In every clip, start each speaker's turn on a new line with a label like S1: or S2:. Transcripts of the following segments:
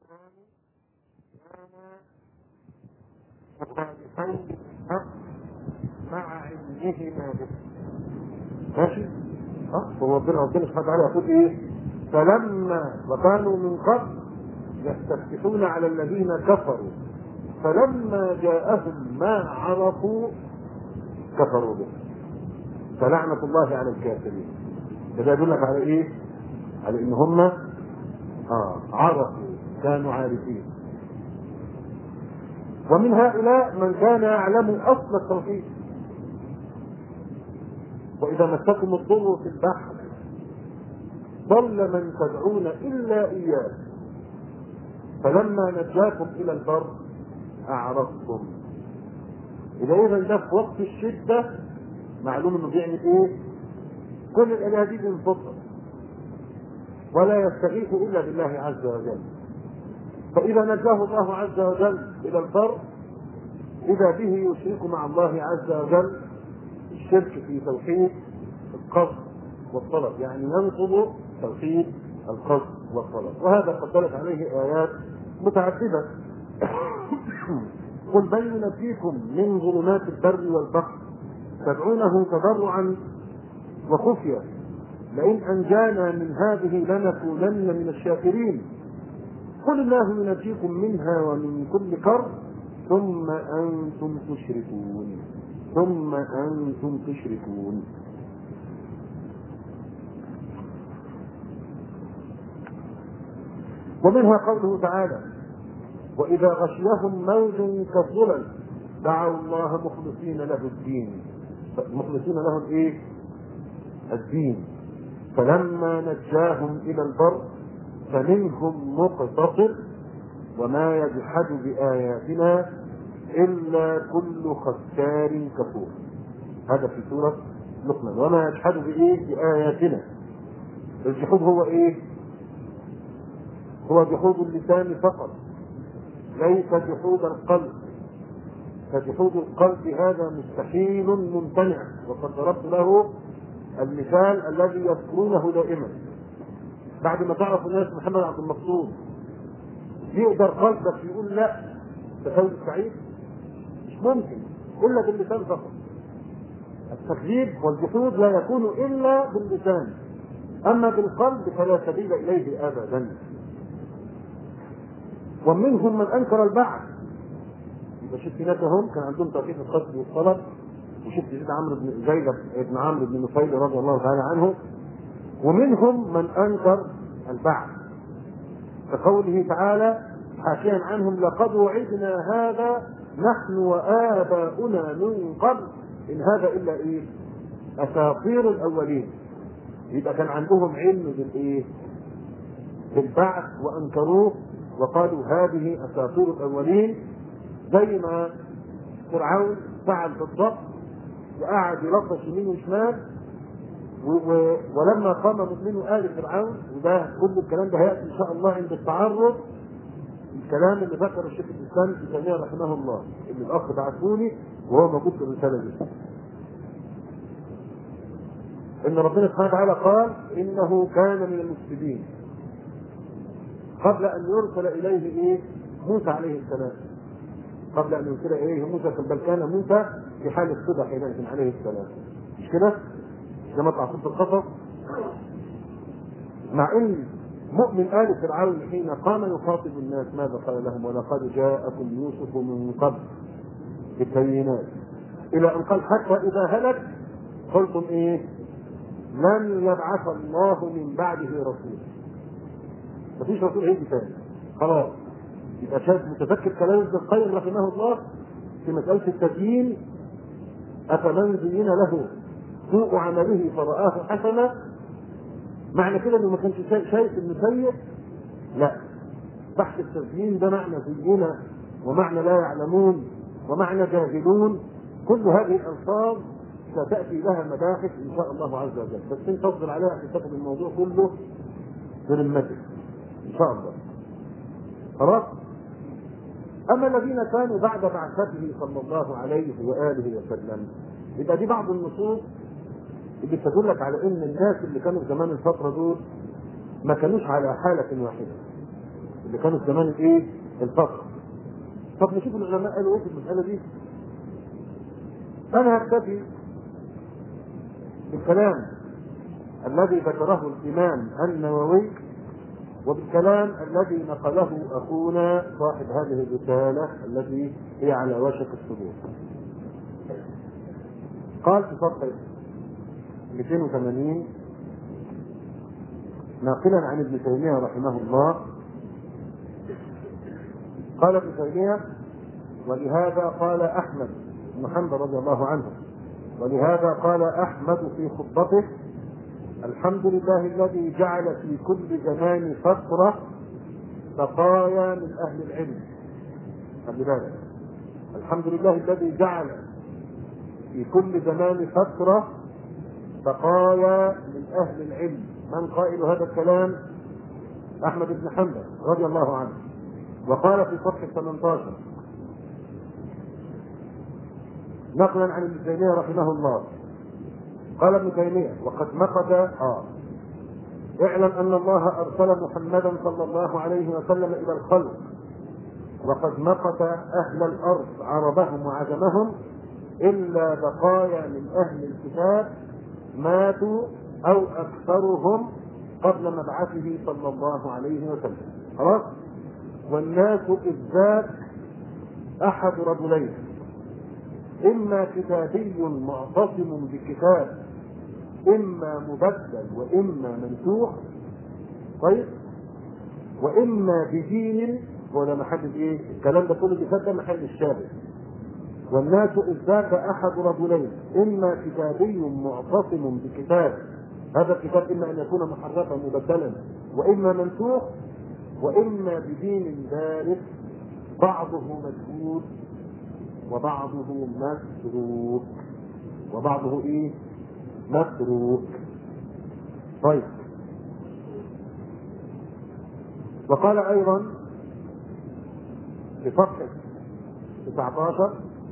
S1: مخالفين حق مع علمهما به ماشي اه هو ربنا ربنا سبحانه وتعالى يقول ايه فلما وكانوا من قبل يستفتحون على الذين كفروا فلما جاءهم ما عرفوا كفروا به فلعنة الله على الكافرين ده يدل لك على ايه؟ على ان هم اه عرفوا كانوا عارفين ومن هؤلاء من كان يعلم اصل التوحيد واذا مسكم الضر في البحر ضل من تدعون الا اياه فلما نجاكم الى البر اعرضتم اذا اذا ده في وقت الشده معلوم انه بيعمل ايه؟ كل الالهه دي بينفضل ولا يستغيث الا بالله عز وجل فاذا نجاه الله عز وجل الى البر اذا به يشرك مع الله عز وجل الشرك في توحيد القصد والطلب يعني ينقض توحيد القصد والطلب وهذا قد دلت عليه ايات متعدده قل بل ينجيكم من ظلمات البر والبحر تدعونه تضرعا وخفية لئن أنجانا من هذه لنكونن من الشاكرين قل الله ينجيكم منها ومن كل كرب ثم أنتم تشركون ثم أنتم تشركون ومنها قوله تعالى وإذا غشيهم موج كالظلل دعوا الله مخلصين له الدين مخلصين له الايه؟ الدين فلما نجاهم الى البر فمنهم مقتصد وما يجحد باياتنا الا كل ختار كفور هذا في سوره لقمان وما يجحد بايه؟ باياتنا الجحود هو ايه؟ هو جحود اللسان فقط ليس جحود القلب فجحود القلب هذا مستحيل ممتنع وقد ضربت له المثال الذي يذكرونه دائما بعد ما تعرف الناس محمد عبد المقصود يقدر قلبك يقول لا تفوز سعيد مش ممكن الا باللسان فقط التكذيب والجحود لا يكون الا باللسان اما بالقلب فلا سبيل اليه ابدا ومنهم من انكر البعث يبقى شفت ناسهم كان عندهم توحيد القصد والطلب وشفت سيدنا عمرو بن زيد بن عمرو بن نفيل رضي الله تعالى عنه ومنهم من انكر البعث كقوله تعالى حاشيا عنهم لقد وعدنا هذا نحن وآباؤنا من قبل إن هذا إلا إيه؟ أساطير الأولين يبقى كان عندهم علم بالإيه؟ بالبعث وأنكروه وقالوا هذه أساطير الأولين زي ما فرعون فعل بالضبط وقعد يلطش يمين وشمال و... و... ولما قام مؤمن ال فرعون وده كل الكلام ده هياتي ان شاء الله عند التعرض الكلام اللي ذكره الشيخ الاسلام ابن تيميه رحمه الله اللي الاخ بعثوني وهو موجود في الرساله دي. ان ربنا سبحانه وتعالى قال انه كان من المفسدين قبل ان يرسل اليه ايه؟ موسى عليه السلام قبل ان يرسل اليه موسى بل كان موسى في حال الصبا حينئذ عليه السلام مش كده؟ ده مطلع صوت القصص مع ان مؤمن ال فرعون حين قام يخاطب الناس ماذا قال لهم ولقد جاءكم يوسف من قبل بالبينات الى ان قال حتى اذا هلك قلتم ايه؟ لن يبعث الله من بعده رسولا مفيش رسول هيجي ثاني خلاص يبقى شايف متذكر كلام ابن القيم رحمه الله في مسألة التدين أفمن زين له سوء عمله فرآه حسنا معنى كده انه ما كانش شايف انه سيء لا بحث التزيين ده معنى زينا ومعنى لا يعلمون ومعنى جاهلون كل هذه الالفاظ ستاتي لها مباحث ان شاء الله عز وجل بس انت تصبر عليها عشان تاخد الموضوع كله برمتك ان شاء الله خلاص اما الذين كانوا بعد بعثته صلى الله عليه واله وسلم يبقى دي بعض النصوص اللي تدلك على ان الناس اللي كانوا في زمان الفتره دول ما كانوش على حاله واحده اللي كانوا في زمان الايه؟ الفقر طب نشوف العلماء قالوا ايه في المساله دي انا هكتفي بالكلام الذي ذكره الامام النووي وبالكلام الذي نقله اخونا صاحب هذه الرساله التي هي على وشك الصدور قال في صفحه 280 ناقلا عن ابن تيميه رحمه الله قال ابن تيميه ولهذا قال احمد بن حنبل رضي الله عنه ولهذا قال احمد في خطبته الحمد لله الذي جعل في كل زمان فتره بقايا من اهل العلم خلي بالك الحمد لله الذي جعل في كل زمان فتره بقايا من اهل العلم من قائل هذا الكلام احمد بن حنبل رضي الله عنه وقال في صفحه 18 نقلا عن ابن تيميه رحمه الله قال ابن تيميه وقد مقت اه اعلم ان الله ارسل محمدا صلى الله عليه وسلم الى الخلق وقد مقت اهل الارض عربهم وعجمهم الا بقايا من اهل الكتاب ماتوا او اكثرهم قبل مبعثه صلى الله عليه وسلم خلاص والناس اذ ذاك احد رجلين اما كتابي معتصم بكتاب اما مبدل واما منسوخ طيب واما بدين ولا محل ايه الكلام ده كله بيفهم محل الشابه والناس اذ ذاك احد رجلين اما كتابي معتصم بكتاب هذا الكتاب اما ان يكون محرفا مبدلا واما منسوخ واما بدين ذلك بعضه مجهود وبعضه مسروق وبعضه ايه مسروق طيب وقال ايضا في صفحه 19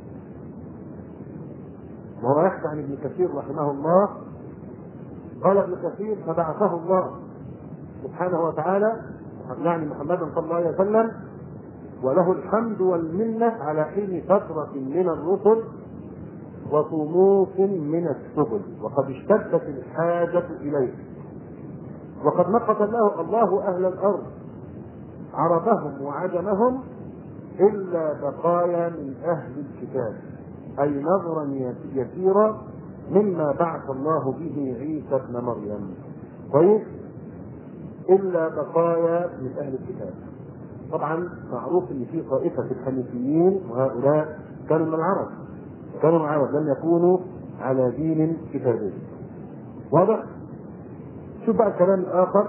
S1: وهو يحكي عن ابن كثير رحمه الله قال ابن كثير فبعثه الله سبحانه وتعالى يعني محمدا صلى الله عليه وسلم وله الحمد والمنة على حين فترة من الرسل وطموح من السبل وقد اشتدت الحاجة إليه وقد نقض الله الله أهل الأرض عربهم وعجمهم إلا بقايا من أهل الكتاب أي نظرا يسيرا مما بعث الله به عيسى ابن مريم طيب إلا بقايا من أهل الكتاب طبعا معروف ان في طائفه الحنيفيين وهؤلاء كانوا من العرب كانوا من العرب لم يكونوا على دين كتابي واضح؟ شوف بقى الكلام الاخر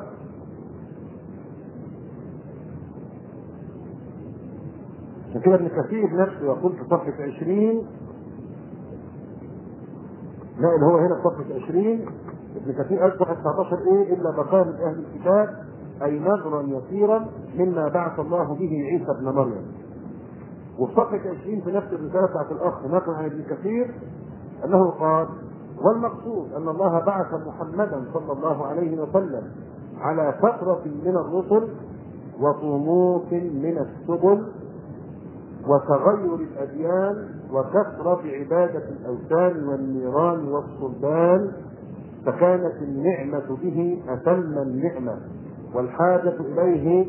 S1: عشان كده ابن كثير نفسه يقول في صفحه 20 لا اللي هو هنا في صفحه 20 ابن كثير قال صفحه 19 ايه الا بقايا من اهل الكتاب أي نظرا يسيرا مما بعث الله به عيسى ابن مريم. وفي صفحة 20 في نفس الرسالة بتاعت الأخ نقل عن ابن كثير أنه قال: والمقصود أن الله بعث محمدا صلى الله عليه وسلم على فترة من الرسل وطموح من السبل وتغير الأديان وكثرة عبادة الأوثان والنيران والصلبان فكانت النعمة به أتم النعمة والحاجة إليه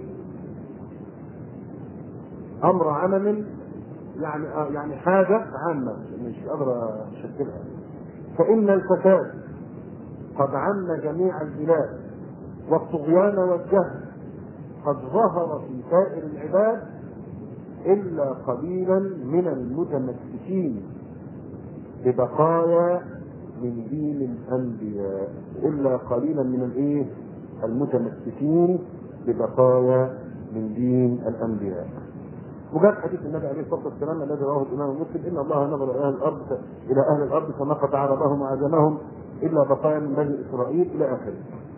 S1: أمر عمل يعني يعني حاجة عامة مش قادر أشكلها فإن الفساد قد عم جميع البلاد والطغيان والجهل قد ظهر في سائر العباد إلا قليلا من المتمسكين ببقايا من دين الأنبياء إلا قليلا من الإيه؟ المتمسكين ببقايا من دين الانبياء. وجاء حديث النبي عليه الصلاه والسلام الذي رواه الامام مسلم ان الله نظر الى اهل الارض الى اهل الارض فنقض عربهم وعجمهم الا بقايا من بني اسرائيل الى اخره.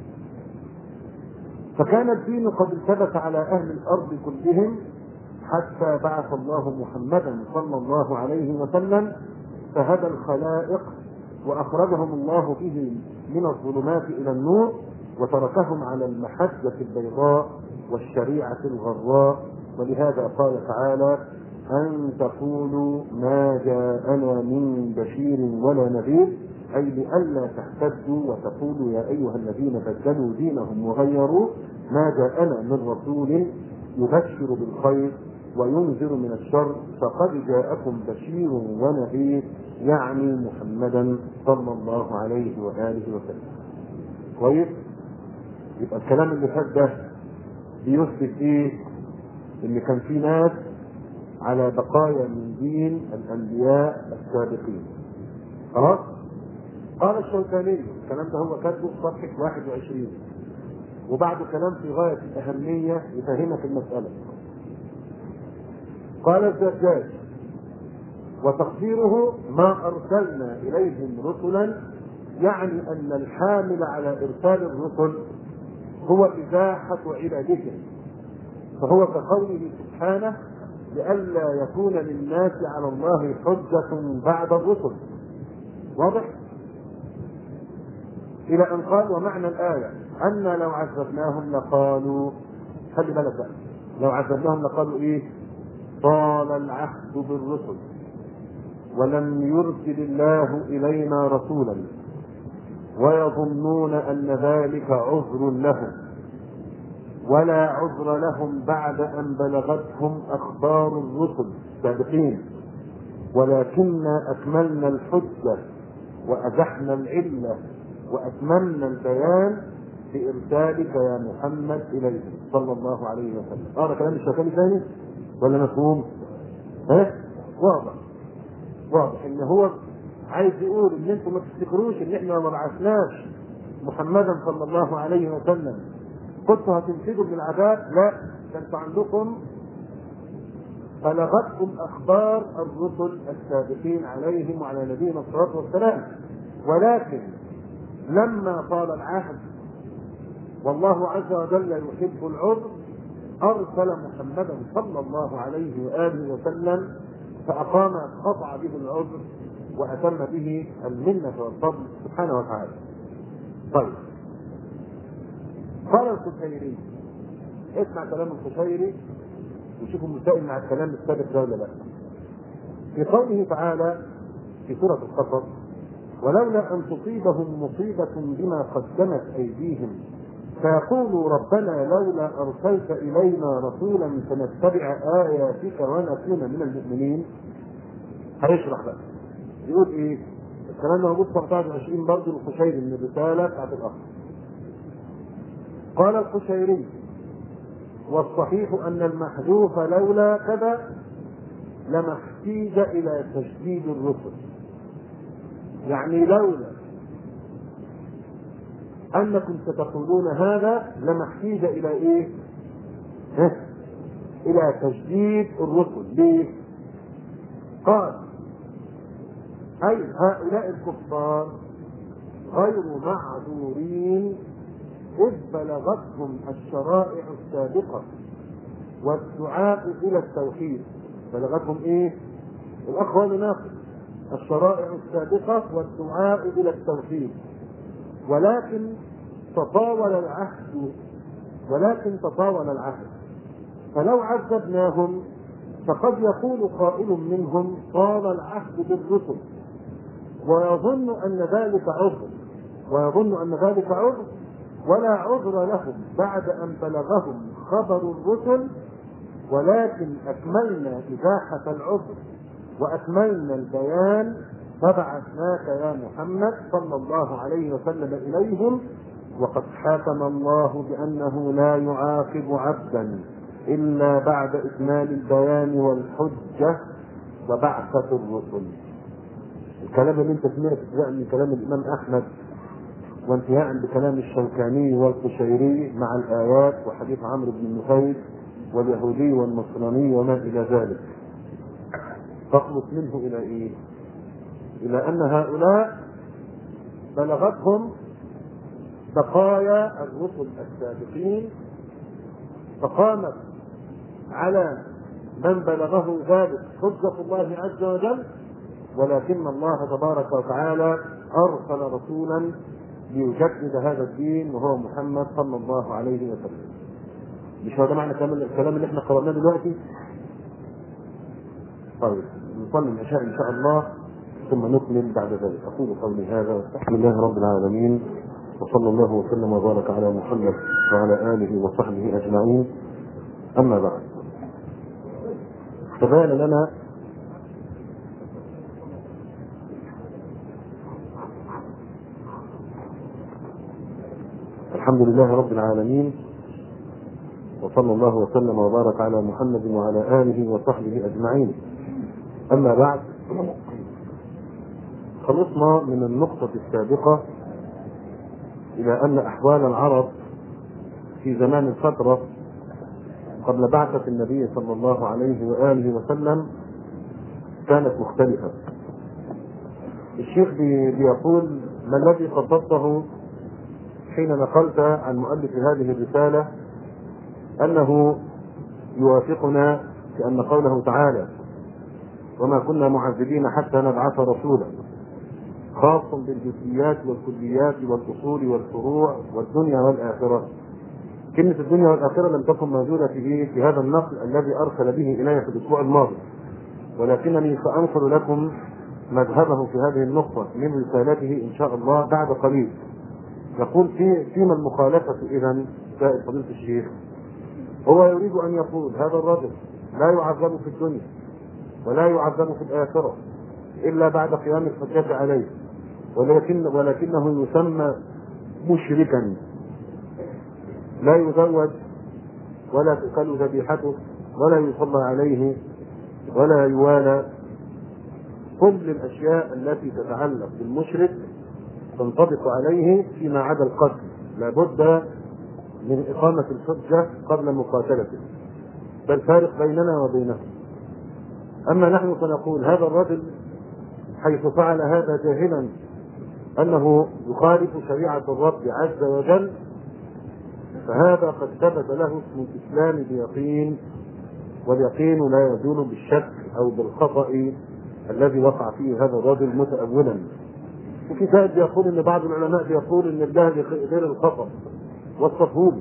S1: فكان الدين قد التبس على اهل الارض كلهم حتى بعث الله محمدا صلى الله عليه وسلم فهدى الخلائق واخرجهم الله به من الظلمات الى النور وتركهم على المحجة البيضاء والشريعة الغراء ولهذا قال تعالى أن تقولوا ما جاءنا من بشير ولا نذير أي لئلا تحتجوا وتقولوا يا أيها الذين بدلوا دينهم وغيروا ما جاءنا من رسول يبشر بالخير وينذر من الشر فقد جاءكم بشير ونذير يعني محمدا صلى الله عليه وآله وسلم كويس يبقى الكلام اللي فات ده بيثبت ايه ان كان في ناس على بقايا من دين الانبياء السابقين خلاص قال الشوكاني الكلام ده هو كاتبه في صفحه 21 وبعده كلام في غايه الاهميه يفهمك المساله قال الزجاج وتقديره ما ارسلنا اليهم رسلا يعني ان الحامل على ارسال الرسل هو ازاحه عللهم فهو كقوله سبحانه لئلا يكون للناس على الله حجة بعد الرسل واضح؟ إلى أن قال ومعنى الآية أن لو عذبناهم لقالوا خلي بالك بقى لو عذبناهم لقالوا إيه؟ طال العهد بالرسل ولم يرسل الله إلينا رسولا ويظنون أن ذلك عذر لهم ولا عذر لهم بعد ان بلغتهم اخبار الرسل السابقين ولكنا اكملنا الحجه وازحنا العله واتممنا البيان بارسالك يا محمد اليهم صلى الله عليه وسلم. اقرا كلام الشوكاني ثاني ولا مفهوم؟ ها؟ واضح واضح ان هو عايز يقول ان انتم ما تفتكروش ان احنا ما بعثناش محمدا صلى الله عليه وسلم كنتوا هتنفذوا من العذاب لا ده انتوا عندكم بلغتكم اخبار الرسل السابقين عليهم وعلى نبينا الصلاه والسلام ولكن لما طال العهد والله عز وجل يحب العذر ارسل محمدا صلى الله عليه واله وسلم فاقام قطع به العذر واتم به المنه والفضل سبحانه وتعالى. طيب قال القشيري اسمع كلام القشيري وشوفوا مسائل مع الكلام السابق ده ولا لا. في قوله تعالى في سورة القصص ولولا أن تصيبهم مصيبة بما قدمت أيديهم فيقولوا ربنا لولا أرسلت إلينا رسولا فنتبع آياتك ونكون من المؤمنين هيشرح بقى يقول إيه؟ الكلام ده موجود في 24 برضه القشيري من الرسالة بتاعت الأخ قال القشيري والصحيح أن المحذوف لولا كذا لما احتيج إلى تشديد الرسل يعني لولا أنكم ستقولون هذا لما احتيج إلى إيه؟ ها؟ إلى تشديد الرسل ليه؟ قال أي هؤلاء الكفار غير معذورين إذ بلغتهم الشرائع السابقة والدعاء إلى التوحيد بلغتهم إيه؟ الأخ هو ناقص الشرائع السابقة والدعاء إلى التوحيد ولكن تطاول العهد ولكن تطاول العهد فلو عذبناهم فقد يقول قائل منهم طال العهد بالرسل ويظن ان ذلك عذر ويظن ان ذلك عذر ولا عذر لهم بعد ان بلغهم خبر الرسل ولكن اكملنا ازاحه العذر واكملنا البيان فبعثناك يا محمد صلى الله عليه وسلم اليهم وقد حاكم الله بانه لا يعاقب عبدا الا بعد اكمال البيان والحجه وبعثه الرسل. الكلام اللي انت سمعته ابتداء من كلام الامام احمد وانتهاء بكلام الشوكاني والقشيري مع الايات وحديث عمرو بن النفيل واليهودي والنصراني وما الى ذلك. تخلص منه الى ايه؟ الى ان هؤلاء بلغتهم بقايا الرسل السابقين فقامت على من بلغه ذلك حجة الله عز وجل ولكن الله تبارك وتعالى أرسل رسولا ليجدد هذا الدين وهو محمد صلى الله عليه وسلم مش هو ده معنى كلام الكلام اللي احنا قرأناه دلوقتي طيب نصلي العشاء ان شاء الله ثم نكمل بعد ذلك اقول قولي هذا واستغفر الله رب العالمين وصلى الله وسلم وبارك على محمد وعلى اله وصحبه اجمعين اما بعد تبين لنا الحمد لله رب العالمين وصلى الله وسلم وبارك على محمد وعلى اله وصحبه اجمعين اما بعد خلصنا من النقطة السابقة إلى أن أحوال العرب في زمان الفترة قبل بعثة النبي صلى الله عليه وآله وسلم كانت مختلفة. الشيخ بيقول ما الذي قصدته حين نقلت عن مؤلف هذه الرسالة أنه يوافقنا في أن قوله تعالى وما كنا معذبين حتى نبعث رسولا خاص بالجزئيات والكليات والاصول والفروع والدنيا والاخره. كلمة الدنيا والآخرة لم تكن موجودة في في هذا النقل الذي أرسل به إلي في الأسبوع الماضي. ولكنني سأنقل لكم مذهبه في هذه النقطة من رسالته إن شاء الله بعد قليل. يقول في فيما المخالفة إذا سائل فضيلة الشيخ هو يريد أن يقول هذا الرجل لا يعذب في الدنيا ولا يعذب في الآخرة إلا بعد قيام الحجة عليه ولكن ولكنه يسمى مشركا لا يزوج ولا تؤكل ذبيحته ولا يصلى عليه ولا يوالى كل الاشياء التي تتعلق بالمشرك تنطبق عليه فيما عدا القتل لابد من إقامة الحجة قبل مقاتلته بل فارق بيننا وبينه أما نحن فنقول هذا الرجل حيث فعل هذا جاهلا انه يخالف شريعه الرب عز وجل فهذا قد ثبت له اسم الاسلام بيقين واليقين لا يزول بالشك او بالخطا الذي وقع فيه هذا الرجل متأولا وفي كتاب يقول ان بعض العلماء بيقول ان الجهل غير الخطا والصفوب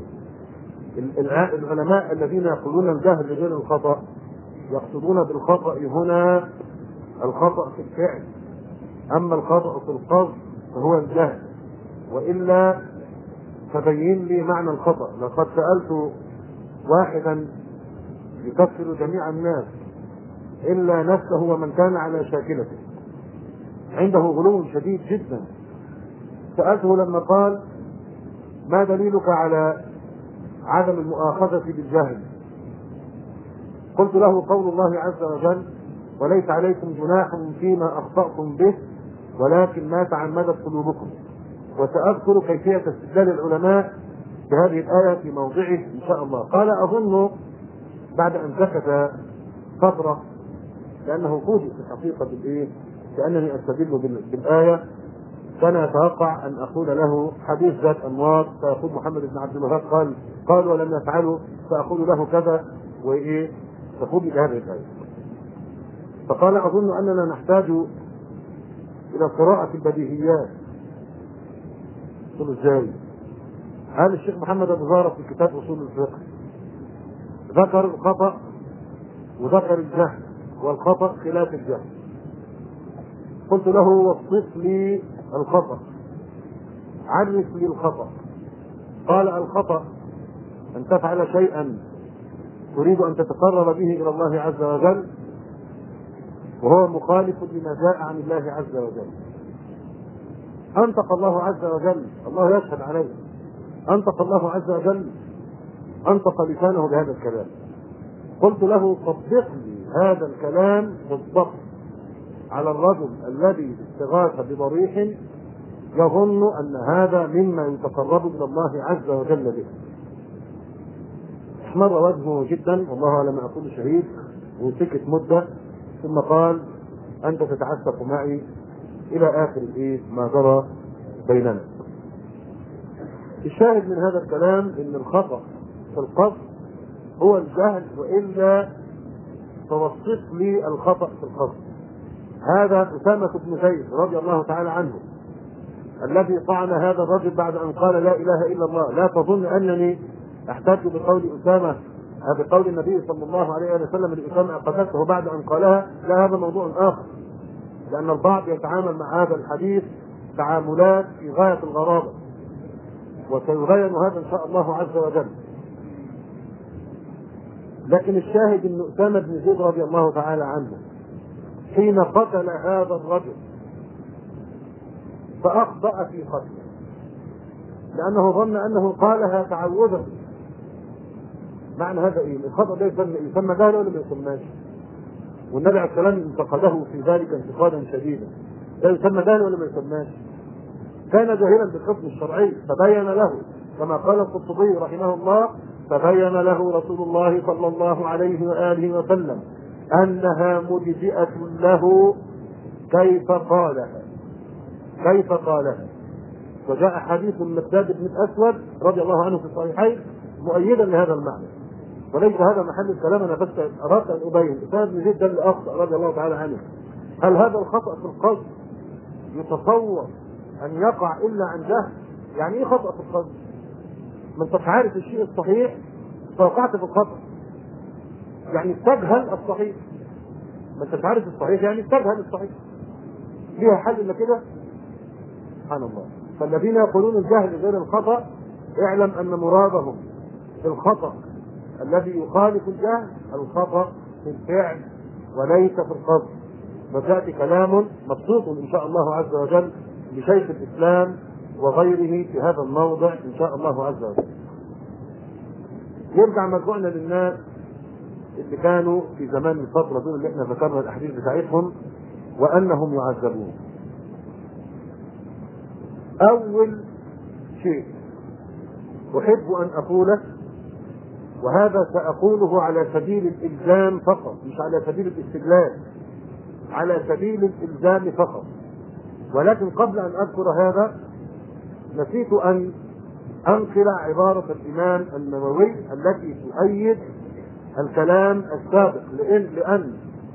S1: العلماء الذين يقولون الجهل غير الخطا يقصدون بالخطا هنا الخطأ في الفعل أما الخطأ في القصد فهو الجهل وإلا فبين لي معنى الخطأ لقد سألت واحدا يكفر جميع الناس إلا نفسه ومن كان على شاكلته عنده غلو شديد جدا سألته لما قال ما دليلك على عدم المؤاخذة بالجهل قلت له قول الله عز وجل وليس عليكم جناح فيما اخطاتم به ولكن ما تعمدت قلوبكم وساذكر كيفيه استدلال العلماء بهذه الايه في موضعه ان شاء الله قال اظن بعد ان سكت فتره لانه فوجئ في الحقيقه بالايه؟ كانني استدل بالايه كان يتوقع ان اقول له حديث ذات انوار فيقول محمد بن عبد الوهاب قال قال ولم يفعلوا فاقول له كذا وايه تفوجئ بهذه الايه فقال اظن اننا نحتاج الى قراءة البديهيات قلت ازاي؟ هذا الشيخ محمد ابو زهره في كتاب اصول الفقه ذكر الخطأ وذكر الجهل والخطأ خلاف الجهل قلت له وصف لي الخطأ عرف لي الخطأ قال الخطأ أن تفعل شيئا تريد أن تتقرب به إلى الله عز وجل وهو مخالف لما جاء عن الله عز وجل أنطق الله عز وجل الله يشهد عليه أنطق الله عز وجل أنطق لسانه بهذا الكلام قلت له صدق لي هذا الكلام بالضبط على الرجل الذي استغاث بضريح يظن أن هذا مما يتقرب إلى الله عز وجل به احمر وجهه جدا والله على ما أقول شهيد وسكت مدة ثم قال انت تتعسف معي الى اخر الايه ما جرى بيننا الشاهد من هذا الكلام ان الخطا في القصد هو الجهل والا توصف لي الخطا في القصد هذا اسامه بن زيد رضي الله تعالى عنه الذي طعن هذا الرجل بعد ان قال لا اله الا الله لا تظن انني احتج بقول اسامه بقول النبي صلى الله عليه وسلم لاسامه قتلته بعد ان قالها لا هذا موضوع اخر لان البعض يتعامل مع هذا الحديث تعاملات في غايه الغرابه وسيبين هذا ان شاء الله عز وجل لكن الشاهد ان اسامه بن زيد رضي الله تعالى عنه حين قتل هذا الرجل فاخطا في قتله لانه ظن انه قالها تعوذا معنى هذا ايه؟ الخطا ده يسمى يسمى جهل ولا ما يسماش؟ والنبي عليه السلام انتقده في ذلك انتقادا شديدا ده يسمى جهل ولا ما يسماش؟ كان جاهلا بالحكم الشرعي فبين له كما قال القرطبي رحمه الله فبين له رسول الله صلى الله عليه واله وسلم انها مجزئه له كيف قالها كيف قالها وجاء حديث المقداد بن الاسود رضي الله عنه في الصحيحين مؤيدا لهذا المعنى وليس هذا محل الكلام انا بس اردت ان ابين اسامه بن زيد ده اللي اخطا رضي الله تعالى عنه هل هذا الخطا في القصد يتصور ان يقع الا عن جهل يعني ايه خطا في القصد ما انت عارف الشيء الصحيح فوقعت في الخطا يعني استجهل الصحيح ما انت عارف الصحيح يعني استجهل الصحيح ليها حل الا كده سبحان الله فالذين يقولون الجهل غير الخطا اعلم ان مرادهم في الخطا الذي يخالف الجهل الخطا في الفعل وليس في القصد وسياتي كلام مبسوط ان شاء الله عز وجل لشيخ الاسلام وغيره في هذا الموضع ان شاء الله عز وجل. يرجع مرجوعنا للناس اللي كانوا في زمان الفترة دول اللي احنا ذكرنا الاحاديث بتاعتهم وانهم يعذبون. اول شيء احب ان اقوله وهذا ساقوله على سبيل الالزام فقط مش على سبيل الاستدلال على سبيل الالزام فقط ولكن قبل ان اذكر هذا نسيت ان انقل عباره الامام النووي التي تؤيد الكلام السابق لان لان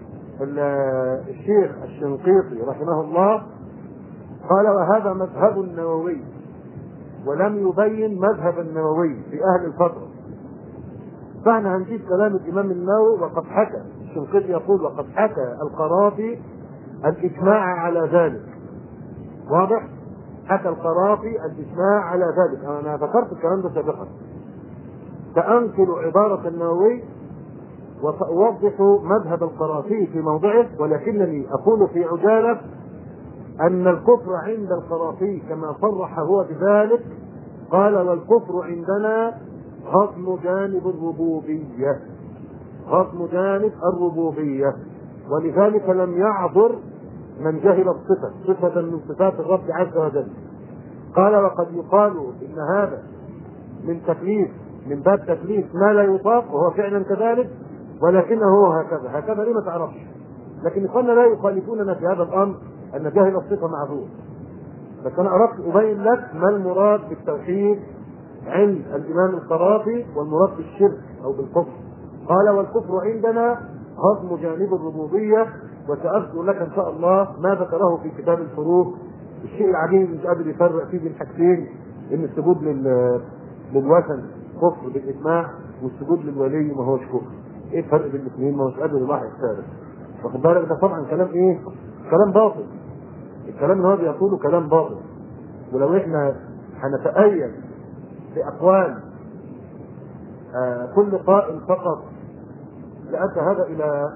S1: الشيخ الشنقيطي رحمه الله قال وهذا مذهب النووي ولم يبين مذهب النووي في اهل الفتره فاحنا هنجيب كلام الامام النووي وقد حكى الشنقيطي يقول وقد حكى القرافي الاجماع على ذلك واضح؟ حكى القرافي الاجماع على ذلك انا ذكرت الكلام ده سابقا سانقل عباره النووي وساوضح مذهب القرافي في موضعه ولكنني اقول في عجاله ان الكفر عند القرافي كما صرح هو بذلك قال والكفر عندنا هضم جانب الربوبيه هضم جانب الربوبيه ولذلك لم يعذر من جهل الصفة صفة من صفات الرب عز وجل قال وقد يقال إن هذا من تكليف من باب تكليف ما لا يطاق وهو فعلا كذلك ولكنه هو هكذا هكذا ليه ما تعرفش لكن إخواننا لا يخالفوننا في هذا الأمر أن جاهل الصفة معذور بس أنا أردت أبين لك ما المراد بالتوحيد عند الإمام القرافي والمراد بالشرك أو بالكفر قال والكفر عندنا هضم جانب الربوبية وسأذكر لك إن شاء الله ما ذكره في كتاب الفروق الشيء العجيب مش قادر يفرق فيه بين حاجتين إن السجود لل للوثن كفر بالإجماع والسجود للولي ما هوش كفر إيه الفرق بين الاثنين ما هوش قادر يلاحظ الثالث واخد بالك ده طبعا كلام إيه؟ كلام باطل الكلام اللي هو بيقوله كلام باطل ولو إحنا هنتأيد بأقوال آه كل قائل فقط لأتى هذا إلى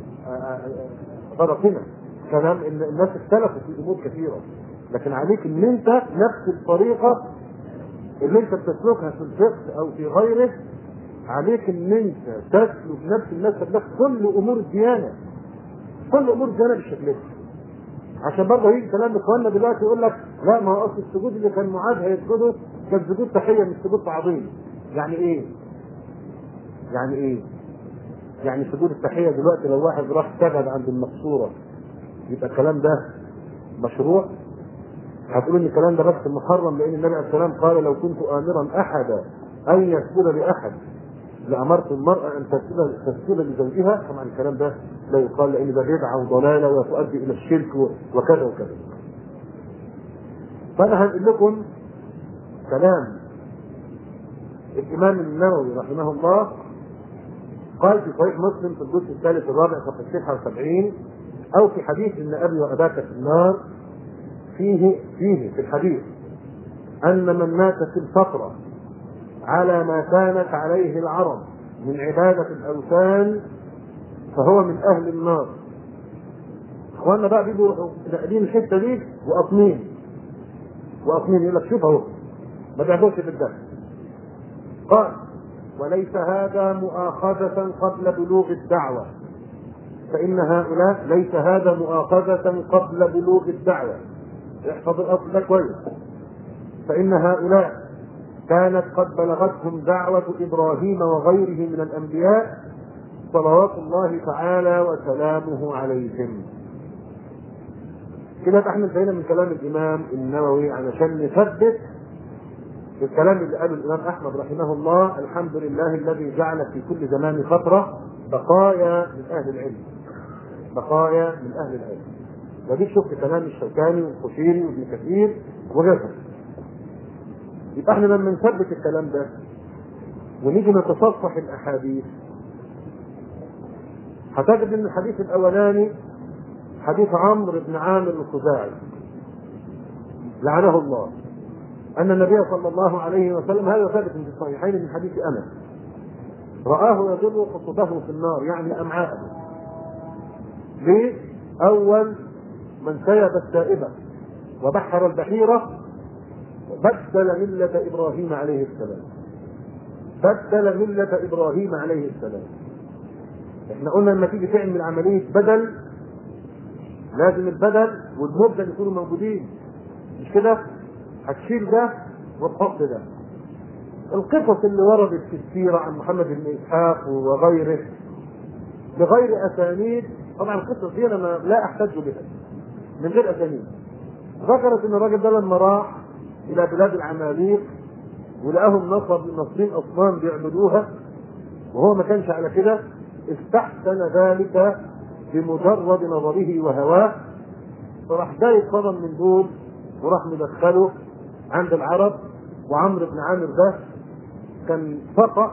S1: غلطنا كلام ان الناس اختلفوا في امور كثيره لكن عليك ان انت نفس الطريقه اللي انت بتسلكها في الفقه او في غيره عليك ان انت تسلك نفس الناس تسلك كل امور الديانه كل امور الديانه بالشكل ده عشان برضه يجي كلام اخواننا دلوقتي يقول لك لا ما هو اصل السجود اللي كان معاذ هيسجده كان سجود تحيه مش سجود تعظيم يعني ايه؟ يعني ايه؟ يعني سجود التحيه دلوقتي لو واحد راح سجد عند المقصوره يبقى الكلام ده مشروع هتقول ان الكلام ده بس محرم لان النبي عليه السلام قال لو كنت امرا احدا ان يسجد لاحد لامرت المراه ان تسجد تسجد لزوجها طبعا الكلام ده لا يقال لان ده بدعه وضلاله وتؤدي الى الشرك وكذا وكذا فانا هنقول لكم كلام الامام النووي رحمه الله قال في صحيح مسلم في الجزء الثالث الرابع صفحه 79 او في حديث ان ابي واباك في النار فيه فيه في الحديث ان من مات في الفتره على ما كانت عليه العرب من عباده الاوثان فهو من اهل النار اخواننا بقى بيجوا ناقلين الحته دي وقاطمين وقاطمين يقول لك شوف اهو ما بيعبدش بالدم قال وليس هذا مؤاخذة قبل بلوغ الدعوة فإن هؤلاء ليس هذا مؤاخذة قبل بلوغ الدعوة احفظ الأصل ده كويس فإن هؤلاء كانت قد بلغتهم دعوة إبراهيم وغيره من الأنبياء صلوات الله تعالى وسلامه عليهم كده احنا انتهينا من كلام الامام النووي علشان نثبت الكلام اللي قاله الامام احمد رحمه الله الحمد لله الذي جعل في كل زمان فتره بقايا من اهل العلم بقايا من اهل العلم ودي شفت كلام الشوكاني والخشيري وابن كثير وغيرهم يبقى احنا لما نثبت الكلام ده ونيجي نتصفح الاحاديث هتجد ان الحديث الاولاني حديث عمرو بن عامر الخزاعي لعنه الله ان النبي صلى الله عليه وسلم هذا ثابت في الصحيحين من حديث انس رآه يجر خطبه في النار يعني امعاءه ليه؟ اول من سيب السائبه وبحر البحيره بدل مله ابراهيم عليه السلام بدل مله ابراهيم عليه السلام احنا قلنا لما تيجي تعمل عمليه بدل لازم البدل والمبدل يكونوا موجودين مش كده هتشيل ده وتحط ده القصص اللي وردت في السيرة عن محمد بن إسحاق وغيره بغير أسانيد طبعا القصص دي أنا لا أحتج بها من غير أسانيد ذكرت إن الراجل ده لما راح إلى بلاد العماليق ولقاهم نصب نصبين أصنام بيعبدوها وهو ما كانش على كده استحسن ذلك بمجرد نظره وهواه فراح جاي صنم من دول وراح مدخله عند العرب وعمرو بن عامر ده كان فقع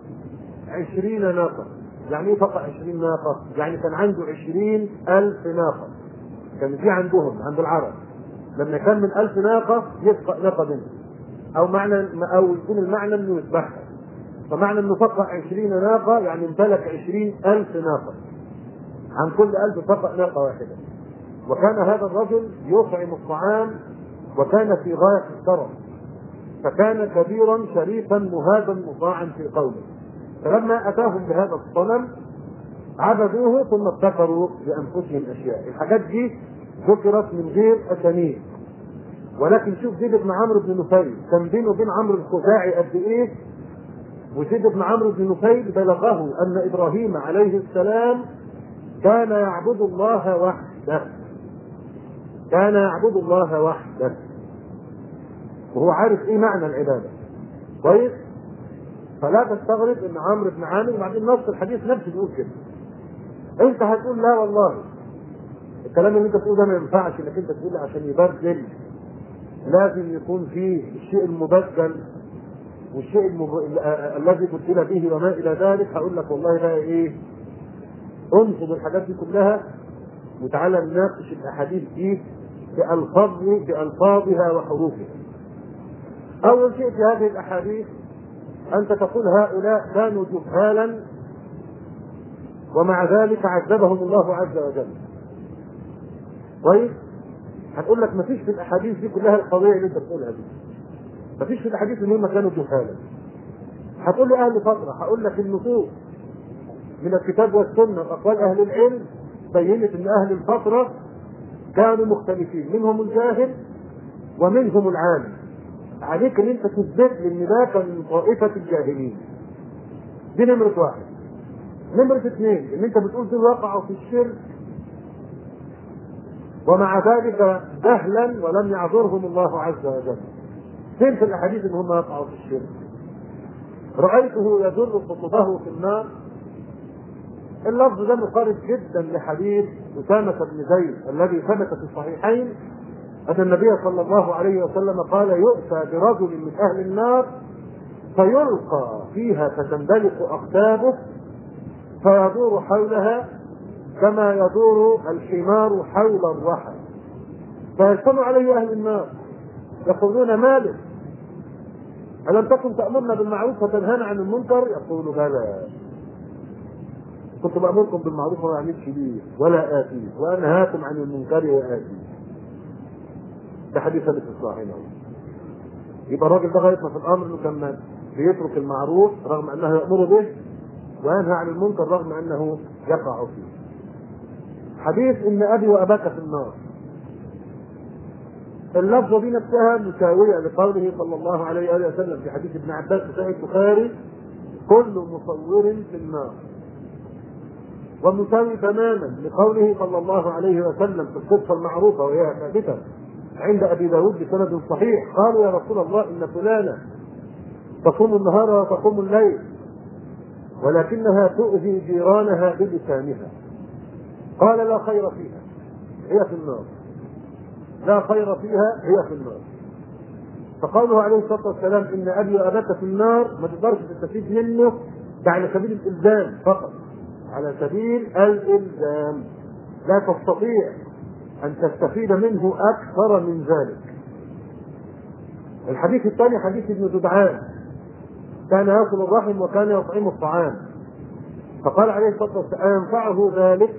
S1: عشرين ناقة يعني ايه فقع عشرين ناقة؟ يعني كان عنده عشرين ألف ناقة كان في عندهم عند العرب لما كان من ألف ناقة يفقع ناقة منه أو معنى أو يكون المعنى إنه يذبحها فمعنى إنه فقع عشرين ناقة يعني امتلك عشرين ألف ناقة عن كل ألف فقع ناقة واحدة وكان هذا الرجل يطعم الطعام وكان في غاية الكرم فكان كبيرا شريفا مهابا مطاعا في قومه فلما أتاهم بهذا الصنم عبدوه ثم ابتكروا بأنفسهم أشياء الحاجات دي ذكرت من غير أسانيد ولكن شوف زيد بن عمرو بن نفيل كان بينه وبين عمرو الخزاعي قد ايه وزيد بن عمرو بن نفيل بلغه ان ابراهيم عليه السلام كان يعبد الله وحده كان يعبد الله وحده وهو عارف ايه معنى العباده كويس فلا تستغرب ان عمرو بن عامر وبعدين نص الحديث نفسه بيقول كده انت هتقول لا والله الكلام اللي انت بتقوله ده ما ينفعش انك انت تقول عشان يبدل لازم يكون فيه الشيء المبدل والشيء المب... الذي بدل به وما الى ذلك هقول لك والله بقى ايه انصب الحاجات دي كلها وتعالى نناقش الاحاديث دي بألفاظ بألفاظها وحروفها. أول شيء في هذه الأحاديث أنت تقول هؤلاء كانوا جهالا ومع ذلك عذبهم الله عز وجل. كويس؟ هنقول لك ما فيش في الأحاديث دي كلها القضية اللي أنت بتقولها دي. ما فيش في الأحاديث إن هم كانوا جهالا. هتقول لي أهل فترة، هقول لك النصوص من الكتاب والسنة وأقوال أهل العلم بينت ان اهل الفترة كانوا مختلفين منهم الجاهل ومنهم العالم عليك ان انت تثبت لي ان ده كان من طائفة الجاهلين دي نمرة واحد نمرة اثنين ان انت بتقول دول وقعوا في الشرك ومع ذلك جهلا ولم يعذرهم الله عز وجل فين في الاحاديث ان هم وقعوا في الشرك رأيته يجر خطبه في النار اللفظ ده مقارب جدا لحديث أسامة بن زيد الذي ثبت في الصحيحين أن النبي صلى الله عليه وسلم قال يؤتى برجل من أهل النار فيلقى فيها فتندلق اقتابه فيدور حولها كما يدور الحمار حول الرحى فيجتمع عليه اهل النار يقولون مالك ألم تكن تأمرنا بالمعروف وتنهانا عن المنكر؟ يقول بلى كنت بأمركم بالمعروف وما أعملش بيه ولا آتيه وأنهاكم عن المنكر وآتيه ده حديث ثابت في الصحيحين يبقى الراجل ده غاية ما في الأمر إنه كان بيترك المعروف رغم أنه يأمر به وينهى عن المنكر رغم أنه يقع فيه حديث إن أبي وأباك في النار اللفظة دي نفسها مساوية لقوله صلى الله عليه وآله وسلم في حديث ابن عباس في صحيح البخاري كل مصور في النار ومساوي تماما لقوله صلى الله عليه وسلم في القصة المعروفة وهي ثابتة عند أبي داود بسند صحيح قالوا يا رسول الله إن فلانة تصوم النهار وتقوم الليل ولكنها تؤذي جيرانها بلسانها قال لا خير فيها هي في النار لا خير فيها هي في النار فقوله عليه الصلاه والسلام ان ابي واباك في النار ما تقدرش تستفيد منه ده على سبيل الالزام فقط على سبيل الالزام لا تستطيع ان تستفيد منه اكثر من ذلك الحديث الثاني حديث ابن جدعان كان ياكل الرحم وكان يطعم الطعام فقال عليه الصلاه والسلام ينفعه ذلك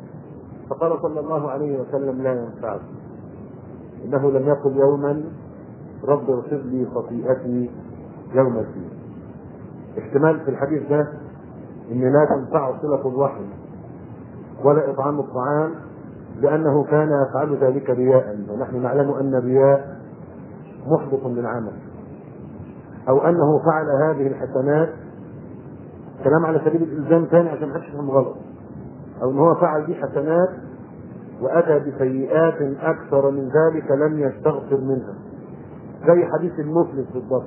S1: فقال صلى الله عليه وسلم لا ينفعه انه لم يقل يوما رب اغفر لي خطيئتي يوم الدين احتمال في الحديث ده ان لا تنفع صله الرحم ولا اطعام الطعام لانه كان يفعل ذلك رياء ونحن نعلم ان الرياء محبط للعمل او انه فعل هذه الحسنات كلام على سبيل الالزام ثاني عشان ما حدش يفهم غلط او ان هو فعل دي حسنات واتى بسيئات اكثر من ذلك لم يستغفر منها زي حديث المفلس بالضبط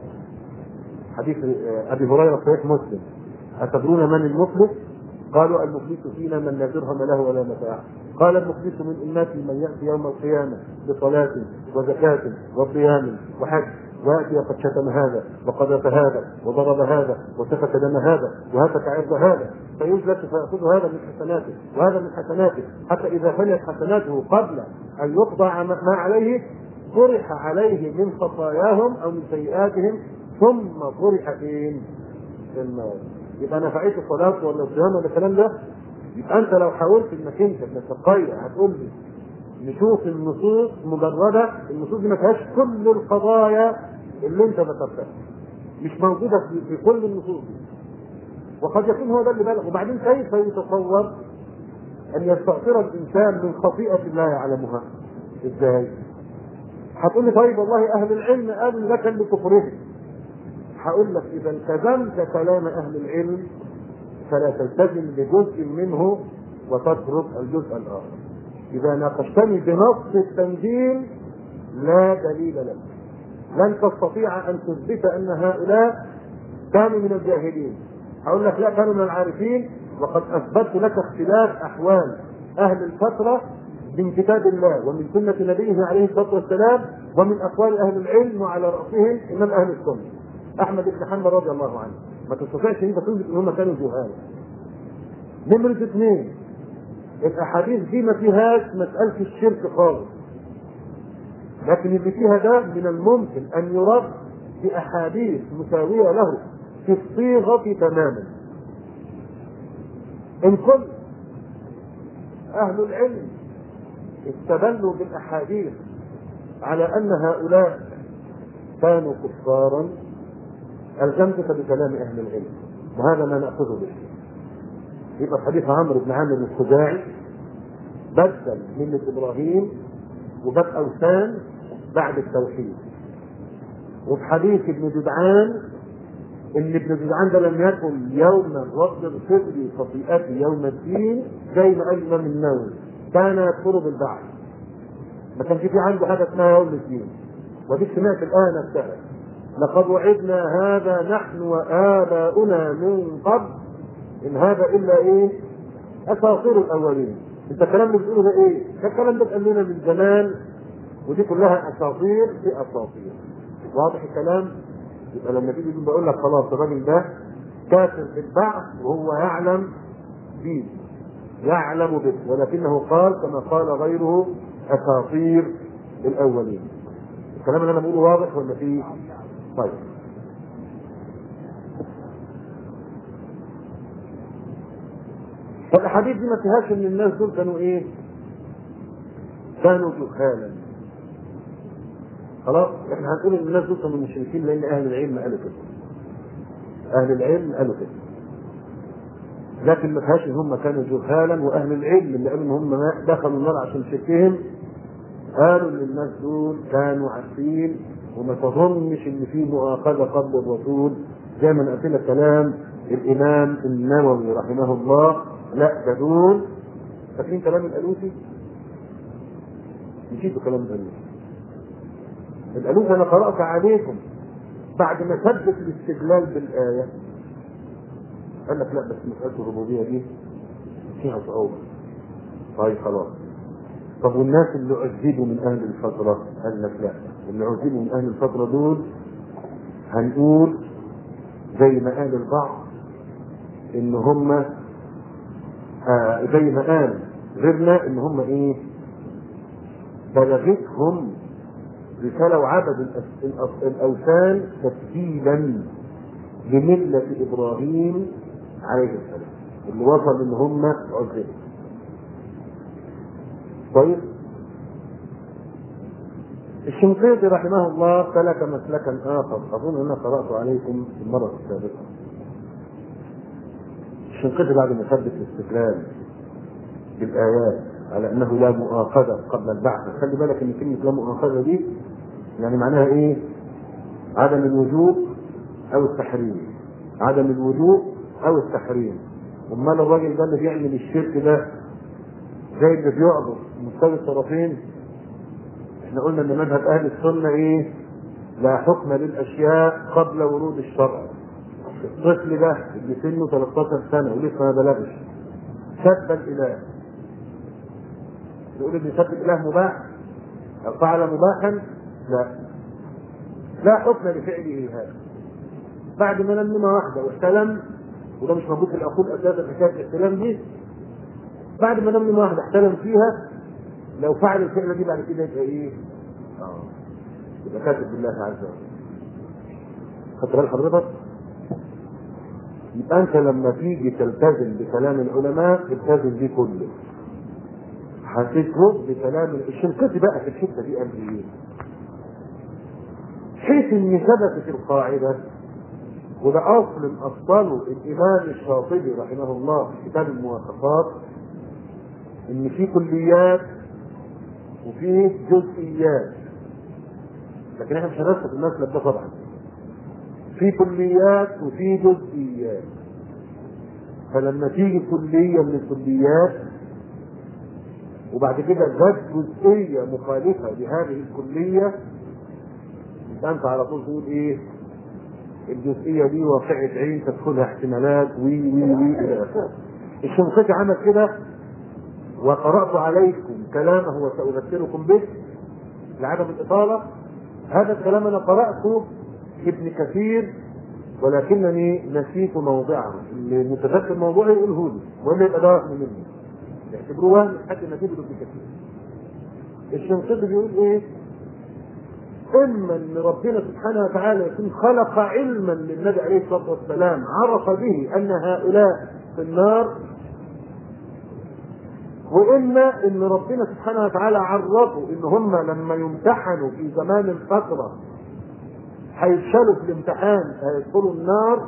S1: حديث ابي هريره صحيح مسلم اتدرون من المفلس؟ قالوا المفلس فينا من لا درهم له ولا متاع قال المفلس من امتي من ياتي يوم القيامه بصلاه وزكاه وصيام وحج وياتي وقد شتم هذا وقذف هذا وضرب هذا وسفك دم هذا وهتك عرض هذا فيجلس فياخذ هذا من حسناته وهذا من حسناته حتى اذا فنيت حسناته قبل ان يقضى ما عليه طرح عليه من خطاياهم او من سيئاتهم ثم طرح فين؟ في النار يبقى نفعت الصلاه ولا الصيام ولا الكلام ده يبقى انت لو حاولت انك انت تتقيا هتقول لي نشوف النصوص مجرده النصوص دي ما فيهاش كل القضايا اللي انت ذكرتها مش موجوده في, في كل النصوص دي وقد يكون هو ده اللي بلغ وبعدين كيف يتصور ان يستغفر الانسان من خطيئه لا يعلمها ازاي؟ هتقول لي طيب والله اهل العلم قالوا ده كان لكفرهم هقول لك اذا التزمت كلام اهل العلم فلا تلتزم بجزء منه وتترك الجزء الاخر اذا ناقشتني بنص التنزيل لا دليل لك لن تستطيع ان تثبت ان هؤلاء كانوا من الجاهلين هقول لك لا كانوا من العارفين وقد اثبتت لك اختلاف احوال اهل الفتره من كتاب الله ومن سنة نبيه عليه الصلاة والسلام ومن أقوال أهل العلم وعلى رأسهم إمام أهل السنة أحمد بن حنبل رضي الله عنه ما تستطيعش أن تثبت إن هم كانوا جهال نمرة اثنين الأحاديث دي ما فيهاش مسألة الشرك خالص لكن اللي فيها ده من الممكن أن يرد بأحاديث مساوية له في الصيغة تماما إن كنت أهل العلم استدلوا بالاحاديث على ان هؤلاء كانوا كفارا الزمتك بكلام اهل العلم وهذا ما ناخذه به يبقى في حديث عمرو بن عامر الخزاعي بدل ملة ابراهيم وبات اوثان بعد التوحيد وفي حديث ابن جدعان ان ابن جدعان ده لم يكن يوما رب اغفر لي خطيئتي يوم الدين زي ما قال الامام النووي كان يكفر بالبعث ما كانش في عنده حاجه اسمها يوم الدين ودي سمعت الآية نفسها لقد وعدنا هذا نحن وآباؤنا من قبل إن هذا إلا إيه؟ أساطير الأولين أنت الكلام اللي بتقوله ده إيه؟ ده الكلام ده اتقال لنا من زمان ودي كلها أساطير في أساطير واضح الكلام؟ يبقى لما تيجي بقول لك خلاص الراجل ده كافر بالبعث وهو يعلم به يعلم به ولكنه قال كما قال غيره اساطير الاولين الكلام اللي انا بقوله واضح ولا فيه؟ طيب فالاحاديث دي ما فيهاش ان الناس دول كانوا ايه؟ كانوا جهالا خلاص احنا هنقول ان الناس دول كانوا مشركين لان اهل العلم قالوا كده اهل العلم قالوا كده لكن ما فيهاش ان هم كانوا جهالا واهل العلم اللي قالوا ان هم دخلوا النار عشان شركهم قالوا ان الناس دول كانوا عارفين وما تظنش ان في مؤاخذه قبل الرسول زي ما قلت لك كلام الامام النووي رحمه الله لا ده دول فاكرين كلام الالوسي؟ نسيتوا كلام الالوسي الالوسي انا قرات عليكم بعد ما ثبت الاستدلال بالايه قال لك لا بس مساله الربوبيه دي فيها صعوبه طيب خلاص طب والناس اللي عذبوا من اهل الفتره قال لك لا اللي عذبوا من اهل الفتره دول هنقول زي ما قال البعض ان هم آه زي ما قال غيرنا ان هم ايه بلغتهم رسالة وعبدوا الأوثان تسجيلا لملة إبراهيم عليه السلام اللي وصل إن هم عذبوا طيب الشنقيطي رحمه الله سلك مسلكا آخر أظن أنا قرأت عليكم في المرة السابقة الشنقيطي بعد ما ثبت الاستدلال بالآيات على أنه لا مؤاخذة قبل البعث خلي بالك إن كلمة لا مؤاخذة دي يعني معناها إيه؟ عدم الوجوب أو التحريم عدم الوجوب أو التحريم أمال الراجل ده اللي بيعمل الشرك ده زي اللي بيعبد مستوي الطرفين احنا قلنا ان مذهب اهل السنه ايه؟ لا حكم للاشياء قبل ورود الشرع. الطفل ده اللي سنه 13 سنه ولسه ما بلغش سب الاله. يقول ان سب الاله مباح او فعل مباحا؟ لا. لا حكم لفعله هذا. بعد ما نام نومه واحده واحتلم وده مش موجود في العقول اساسا حكايه الاحتلام دي بعد ما نام نومه واحده احتلم فيها لو فعل الفعله دي بعد كده يبقى ايه؟ اه يبقى كاتب بالله عز وجل. خدت بال حضرتك؟ يبقى انت لما تيجي تلتزم بكلام العلماء تلتزم بيه كله. هتترك بكلام الشنقيطي بقى في الحته دي قال ايه؟ حيث ان ثبتت القاعده وده اصل من اصله الامام الشاطبي رحمه الله في كتاب الموافقات ان في كليات وفي جزئيات لكن احنا مش هنرسل المسلك ده طبعا في كليات وفي جزئيات فلما تيجي كليه من الكليات وبعد كده جت جزئيه مخالفه لهذه الكليه يبقى انت على طول تقول ايه؟ الجزئيه دي واقعه عين تدخلها احتمالات وي وي وي الى اخره. الشنقيطي عمل كده وقرأت عليكم كلامه وسأذكركم به لعدم الإطالة هذا الكلام أنا قرأته ابن كثير ولكنني نسيت موضعه اللي متذكر موضوعه يقوله لي ولا يبقى ده مني يعتبروه وهم حد نجيبه ابن كثير الشنقيطي بيقول ايه؟ اما ان ربنا سبحانه وتعالى يكون خلق علما للنبي عليه الصلاه والسلام عرف به ان هؤلاء في النار واما ان ربنا سبحانه وتعالى عرفوا ان هم لما يمتحنوا في زمان الفتره هيفشلوا في الامتحان هيدخلوا النار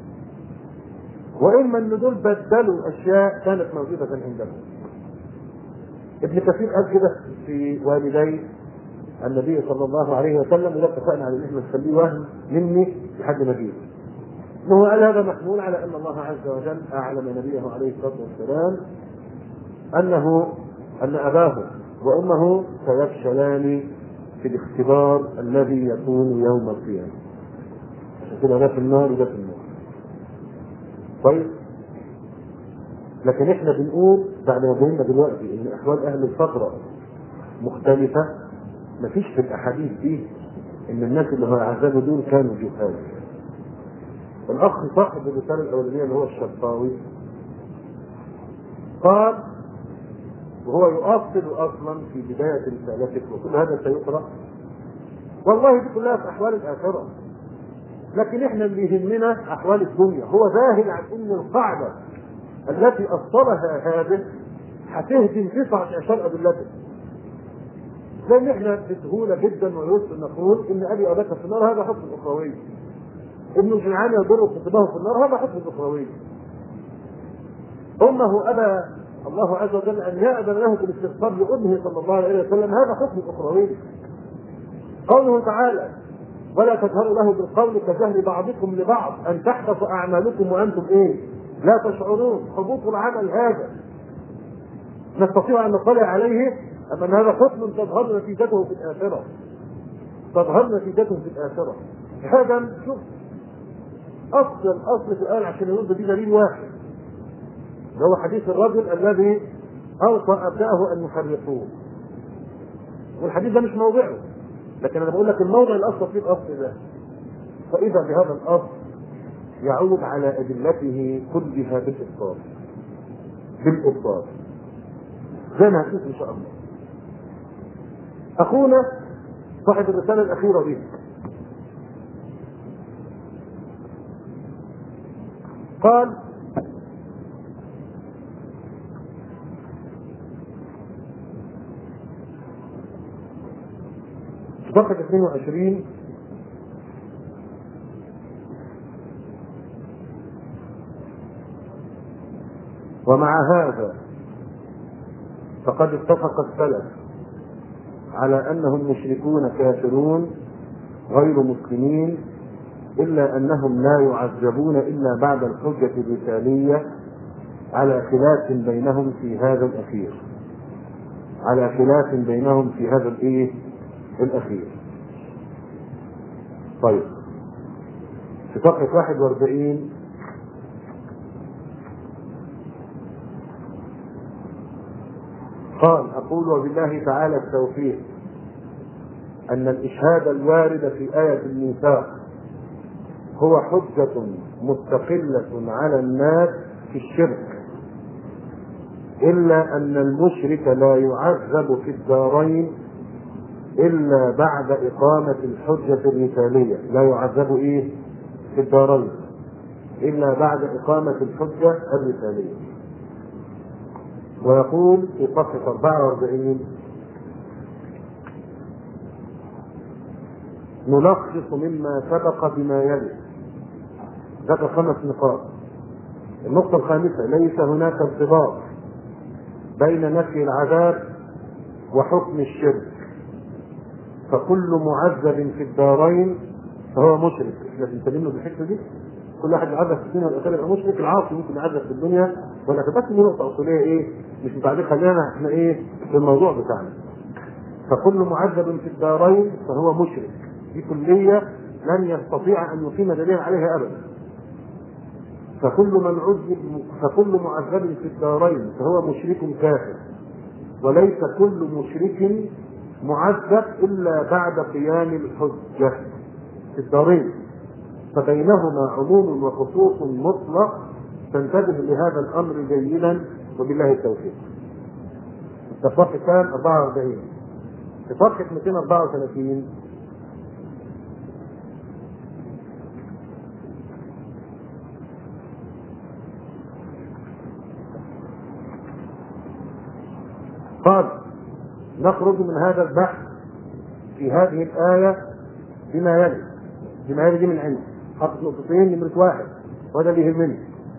S1: واما ان دول بدلوا اشياء كانت موجوده عندهم ابن كثير قال كده في والدي النبي صلى الله عليه وسلم وده اتفقنا على ان احنا نخليه وهم مني لحد ما جيه. انه قال هذا محمول على ان الله عز وجل اعلم نبيه عليه الصلاه والسلام انه ان اباه وامه سيفشلان في الاختبار الذي يكون يوم القيامه. عشان كده ده في النار وده في النار. طيب لكن احنا بنقول بعد ما بينا دلوقتي ان احوال اهل الفتره مختلفه مفيش في الاحاديث دي ان الناس اللي هو عذبوا دول كانوا جهال الاخ صاحب الرساله الاولانيه اللي هو الشرقاوي قال وهو يؤصل اصلا في بدايه رسالته وكل هذا سيقرا والله دي كلها في احوال الاخره لكن احنا اللي يهمنا احوال الدنيا هو ذاهل عن ان القاعده التي اصلها هذه هتهدم تسعة عشر ادلته لان احنا بسهوله جدا ويسر نقول ان ابي اباك في النار هذا حكم اخروي ابن جمعان يضر خطبه في النار هذا حكم اخروي امه ابى الله عز وجل ان ياذن له بالاستغفار لابنه صلى الله عليه وسلم هذا حكم اخروي قوله تعالى ولا تجهروا له بالقول كجهر بعضكم لبعض ان تحبط اعمالكم وانتم ايه؟ لا تشعرون حبوط العمل هذا نستطيع ان نطلع عليه اما ان هذا حكم تظهر نتيجته في الاخره تظهر نتيجته في الاخره هذا شوف اصل الاصل في الان عشان يرد دي دليل واحد اللي هو حديث الرجل الذي اوصى ابنائه ان يحرقوه والحديث ده مش موضعه لكن انا بقول لك الموضع الاصل فيه الاصل ده فاذا بهذا الاصل يعود على ادلته كلها بالابطال بالابطال زي ما هنشوف ان شاء الله اخونا صاحب الرساله الاخيره دي قال صفحة 22 ومع هذا فقد اتفق السلف على انهم مشركون كافرون غير مسلمين الا انهم لا يعذبون الا بعد الحجه الرساليه على خلاف بينهم في هذا الاخير على خلاف بينهم في هذا الايه الاخير طيب في صفحه 41 قال أقول وبالله تعالى التوفيق أن الإشهاد الوارد في آية الميثاق هو حجة مستقلة على الناس في الشرك إلا أن المشرك لا يعذب في الدارين إلا بعد إقامة الحجة الرسالية لا يعذب إيه في الدارين إلا بعد إقامة الحجة الرسالية ويقول في صفحة 44 نلخص مما سبق بما يلي ذكر خمس نقاط النقطة الخامسة ليس هناك ارتباط بين نفي العذاب وحكم الشرك فكل معذب في الدارين فهو مشرك احنا بنسلم له بالحته دي كل واحد يعذب في الدنيا والاخره يبقى مشرك العاصي ممكن يعذب في الدنيا ولكن بس دي نقطه اصوليه ايه مش متعلقه خلينا احنا ايه في الموضوع بتاعنا فكل معذب في الدارين فهو مشرك دي كليه لن يستطيع ان يقيم دليلا عليها ابدا فكل من عذب فكل معذب في الدارين فهو مشرك كافر وليس كل مشرك معذب الا بعد قيام الحجه في الدارين فبينهما عموم وخصوص مطلق فانتبه لهذا الامر جيدا وبالله التوفيق. الصفحه كام 44 في صفحه 234 قال نخرج من هذا البحث في هذه الآية بما يلي بما يلي دي من عندي حط نقطتين نمرة واحد وهذا اللي يهمني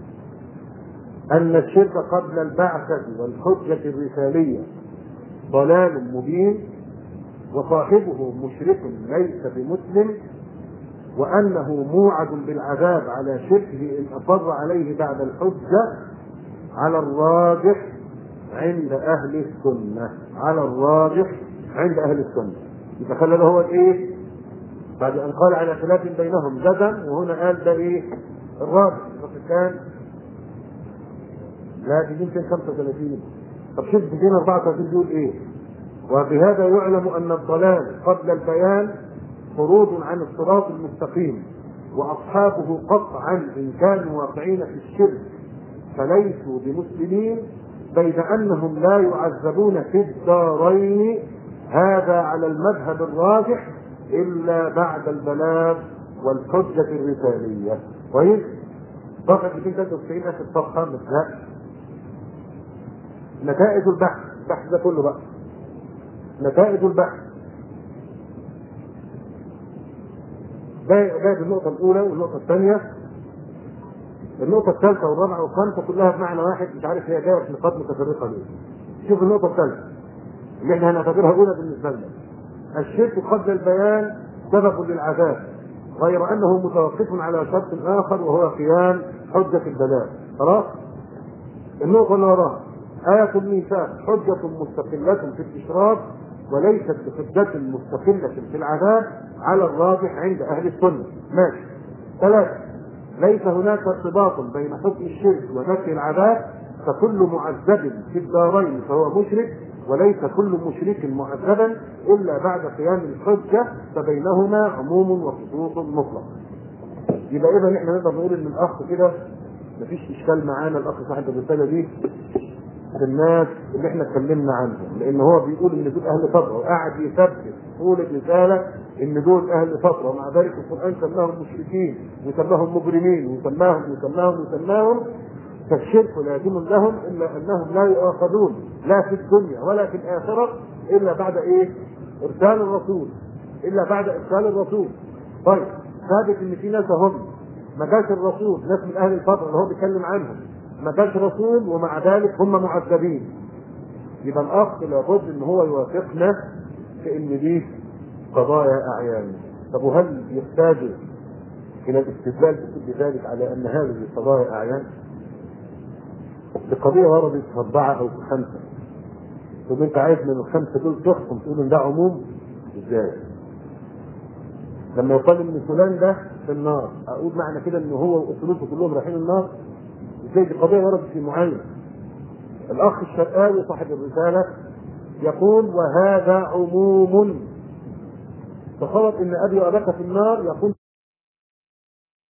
S1: أن الشرك قبل البعثة والحجة الرسالية ضلال مبين وصاحبه مشرك ليس بمسلم وأنه موعد بالعذاب على شركه إن أصر عليه بعد الحجة على الراجح عند أهل السنة على الراجح عند أهل السنة يبقى خلى له هو الإيه؟ بعد أن قال على خلاف بينهم جزم وهنا قال ده إيه؟ الراجح كان لا دي 235 طب شوف 234 بيقول إيه؟ وبهذا يعلم أن الضلال قبل البيان خروج عن الصراط المستقيم واصحابه قطعا ان كانوا واقعين في الشرك فليسوا بمسلمين بين انهم لا يعذبون في الدارين هذا على المذهب الراجح الا بعد البلاغ والحجه الرساليه كويس؟ صفحه 293 اخر صفحه ما تزهقش نتائج البحث البحث ده كله بقى نتائج البحث ده النقطة الأولى والنقطة الثانية النقطة الثالثة والرابعة والخامسة كلها بمعنى واحد مش عارف هي جاية في نقاط متفرقة ليه. شوف النقطة الثالثة اللي احنا هنعتبرها أولى بالنسبة لنا. الشرك قبل البيان سبب للعذاب غير أنه متوقف على شرط آخر وهو قيام حجة البلاء. خلاص؟ النقطة اللي وراها آية الميثاق حجة مستقلة في الإشراك وليست بحجة مستقلة في العذاب على الراجح عند أهل السنة. ماشي. ثلاثة ليس هناك ارتباط بين حكم الشرك ونفي العذاب فكل معذب في الدارين فهو مشرك وليس كل مشرك معذبا الا بعد قيام الحجه فبينهما عموم وخصوص مطلق. يبقى اذا احنا نقدر نقول ان الاخ كده مفيش اشكال معانا الاخ صاحب الرساله دي في الناس اللي احنا اتكلمنا عنهم لان هو بيقول ان دول اهل فتره وقاعد يثبت طول الرساله ان دول اهل فتره ومع ذلك القران سماهم مشركين وسماهم مجرمين وسماهم وسماهم وسماهم فالشرك لازم لهم الا انهم لا يؤاخذون لا في الدنيا ولا في الاخره الا بعد ايه؟ ارسال الرسول الا بعد ارسال الرسول طيب ثابت ان في ناس هم ما جاش الرسول ناس من اهل الفتره اللي هو بيتكلم عنهم ما جاش رسول ومع ذلك هم معذبين يبقى الاخ لابد ان هو يوافقنا في ان دي قضايا اعيان طب وهل يحتاج الى الاستدلال بكل ذلك على ان هذه قضايا اعيان؟ القضيه وردت في اربعه او في خمسه طب انت عايز من الخمسه دول تحكم تقول ان ده عموم ازاي؟ لما يقال ان فلان ده في النار اقول معنى كده ان هو واسرته كلهم رايحين النار ازاي دي قضيه وردت في معين الاخ الشرقاوي صاحب الرساله يقول وهذا عموم تصور ان ابي واباك في النار يقول